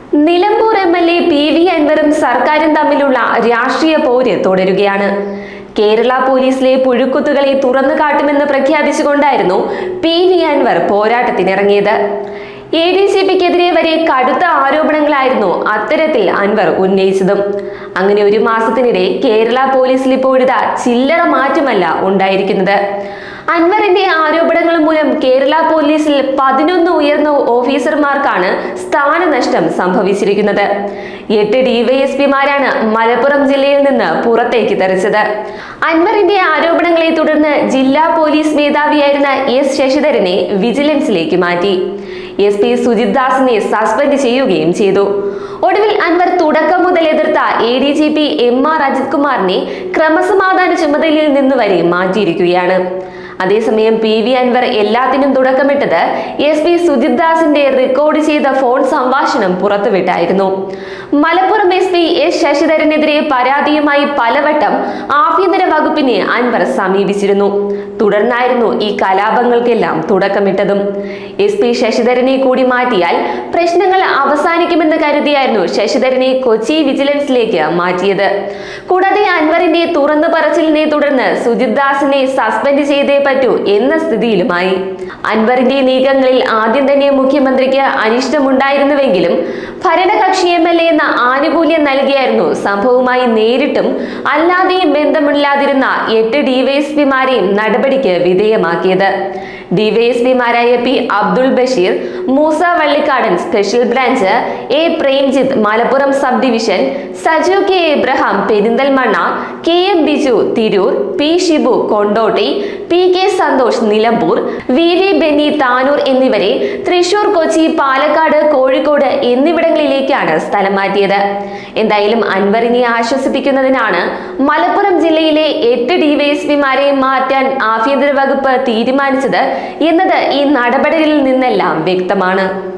Nilambur M L A P V അൻവറും സർക്കാരും തമ്മിലുള്ള രാഷ്ട്രീയ പോര് തുടരുകയാണ് കേരള പോലീസിലെ പുഴുക്കുത്തുകളെ തുറന്നു കാട്ടുമെന്ന് പ്രഖ്യാപിച്ചുകൊണ്ടായിരുന്നു പി വി അൻവർ പോരാട്ടത്തിനിറങ്ങിയത് എ ഡി ജി പിക്കെതിരെ വരെ കടുത്ത ആരോപണങ്ങളായിരുന്നു അത്തരത്തിൽ അൻവർ ഉന്നയിച്ചതും അങ്ങനെ ഒരു മാസത്തിനിടെ കേരള പോലീസിൽ ഇപ്പോഴിതാ ചില്ലറ മാറ്റമല്ല ഉണ്ടായിരിക്കുന്നത് അൻവറിന്റെ ആരോപണങ്ങൾ മൂലം കേരള പോലീസിൽ പതിനൊന്ന് ഉയർന്ന ഓഫീസർമാർക്കാണ് സ്ഥാനനഷ്ടം സംഭവിച്ചിരിക്കുന്നത് എട്ട് ഡിവൈഎസ്പിമാരാണ് മലപ്പുറം ജില്ലയിൽ നിന്ന് പുറത്തേക്ക് തെറിച്ചത് അൻവറിന്റെ ആരോപണങ്ങളെ തുടർന്ന് ജില്ലാ പോലീസ് മേധാവിയായിരുന്ന എസ് ശശിധരനെ വിജിലൻസിലേക്ക് മാറ്റി എസ് പി സുജിത് ദാസിനെ സസ്പെൻഡ് ചെയ്യുകയും ചെയ്തു ഒടുവിൽ അൻവർ തുടക്കം മുതൽ എതിർത്ത A D G P M R Ajith കുമാറിനെ ക്രമസമാധാന ചുമതലയിൽ നിന്ന് വരെ മാറ്റിയിരിക്കുകയാണ് അതേസമയം പി വി അൻവർ എല്ലാത്തിനും തുടക്കമിട്ടത് എസ് പി സുജിത് ദാസിന്റെ റെക്കോർഡ് ചെയ്ത ഫോൺ സംഭാഷണം പുറത്തുവിട്ടായിരുന്നു മലപ്പുറം എസ് പി എസ് ശശിധരനെതിരെ പരാതിയുമായി പലവട്ടം ആഭ്യന്തര വകുപ്പിനെ അൻവർ സമീപിച്ചിരുന്നു തുടർന്നായിരുന്നു ഈ കലാപങ്ങൾക്കെല്ലാം തുടക്കമിട്ടതും എസ് പി ശശിധരനെ കൂടി മാറ്റിയാൽ പ്രശ്നങ്ങൾ അവസാനിക്കുമെന്ന് കരുതിയായിരുന്നു ശശിധരനെ കൊച്ചി വിജിലൻസിലേക്ക് മാറ്റിയത് കൂടാതെ അൻവറിന്റെ തുറന്നു പറച്ചിലിനെ തുടർന്ന് സുജിത് ദാസിനെ സസ്പെൻഡ് ചെയ്തേ പറ്റൂ എന്ന സ്ഥിതിയിലുമായി അൻവറിന്റെ നീക്കങ്ങളിൽ ആദ്യം തന്നെ മുഖ്യമന്ത്രിക്ക് അനിഷ്ടമുണ്ടായിരുന്നുവെങ്കിലും ഭരണകക്ഷി എം എൽ എ എന്ന ആനുകൂല്യം നൽകിയായിരുന്നു സംഭവവുമായി നേരിട്ടും അല്ലാതെയും ബന്ധമില്ലാതിരുന്ന എട്ട് ഡിവൈഎസ്പിമാരെയും നടപടിക്ക് വിധേയമാക്കിയത് ഡിവൈഎസ്പിമാരായ P Abdul Basheer Moosa Vallikkadan special branch A Premjith Malappuram sub division Saju K Abraham Perinthalmanna K M Biju Tirur P Shibu Kondotty P K Santhosh Nilambur V V Benny Tanur എന്നിവരെ തൃശൂർ കൊച്ചി പാലക്കാട് കോഴിക്കോട് എന്നിവിടങ്ങളിലേക്കാണ് സ്ഥലം മാറ്റിയത് എന്തായാലും അൻവറിനെ ആശ്വസിപ്പിക്കുന്നതിനാണ് മലപ്പുറം ജില്ലയിലെ എട്ട് ഡിവൈഎസ്പിമാരെ മാറ്റാൻ ആഭ്യന്തര വകുപ്പ് തീരുമാനിച്ചത് എന്നത് ഈ നടപടിയിൽ നിന്നെല്ലാം വ്യക്തമാണ്